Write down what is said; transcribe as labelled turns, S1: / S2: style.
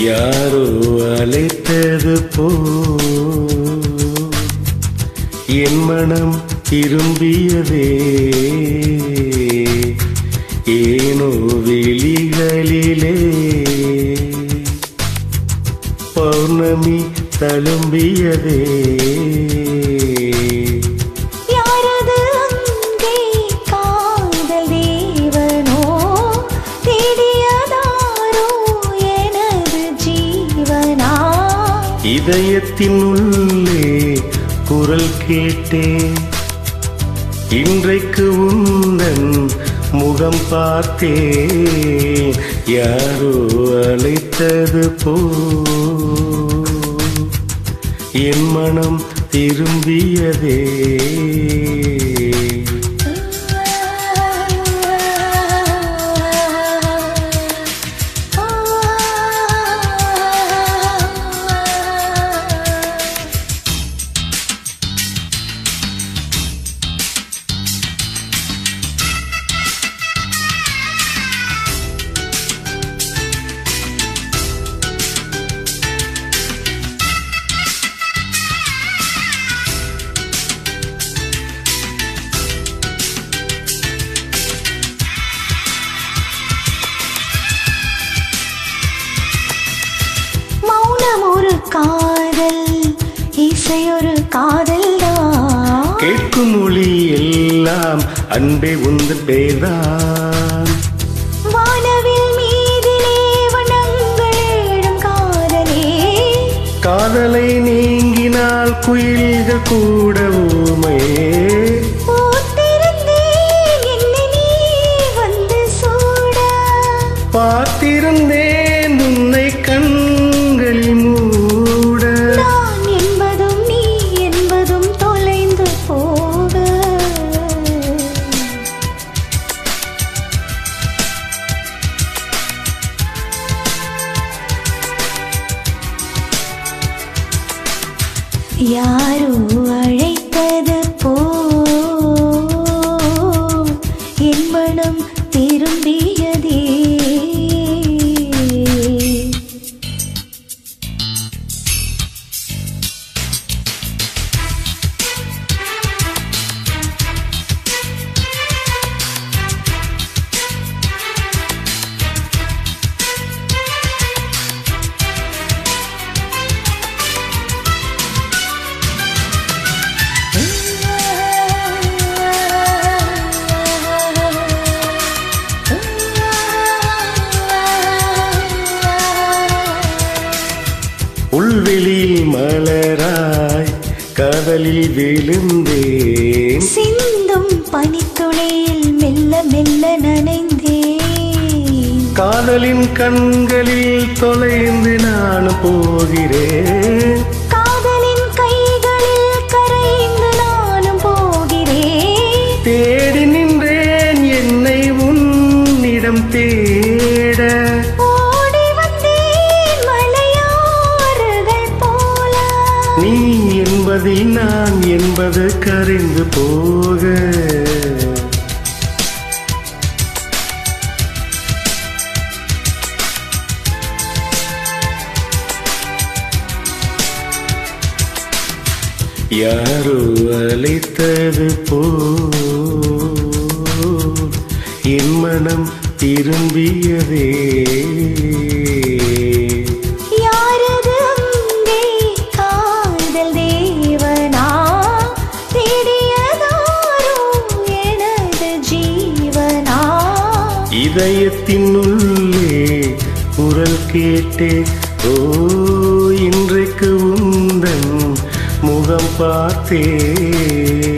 S1: யாரோ அழைத்தது போ என் மனம் திரும்பியதே ஏனோ வெளிகளிலே பௌர்ணமி தழும்பியதே
S2: யாரது அங்கே காதல் தேவனோ தேடியதாரோ எனது ஜீவனா
S1: இதயத்தின் உள்ளே குரல் கேட்டேன் இன்றைக்கு உந்தன் முகம் பார்த்தேன் யாரோ அழைத்தது போ என் மனம் திரும்பியதே
S2: மௌனம் ஒரு காதல் இசை ஒரு காதல் தான்
S1: கேட்கும் மொழி எல்லாம் அன்பே உந்து பேர்தான்
S2: வானவில் மீதிலே வண்ணங்கள் ஏழும் காதலே
S1: காதலை நீங்கினால் குயில்கள் கூட ஊமையே
S2: பூத்திருந்தேன் என்னை நீ வந்து சூட
S1: பார்த்திருந்தேன் உன்னை கண்களில் மூட
S2: நான் என்பதும் நீ என்பதும் தொலைந்து போக யாரோ அழைத்தது போ என் மனம் திரும்பியதே
S1: உள்வெளியில் மலராய் காதலில் விழுந்தேன்
S2: சிந்தும் பனித்துளியில் மெல்ல மெல்ல நனைந்தேன்
S1: காதலின் கண்களில் தொலைந்து நான் போகிறேன்
S2: காதலின் கைகளில் கரைந்து நானும் போகிறேன்
S1: தேடி நின்றேன் என்னை உன்னிடம் தேட
S2: ஓடி வந்தேன் மலையாறுகள் போல
S1: நீ என்பதில் நான் என்பது கரைந்து போக யாரோ அழைத்தது போ என் மனம் திரும்பியதே
S2: யாரது அங்கே காதல் தேவனா தேடியதாரோ எனது ஜீவனா
S1: இதயத்தின் உள்ளே குரல் கேட்டே ஓ இன்றைக்கு உந்தன் முகம் பார்த்தே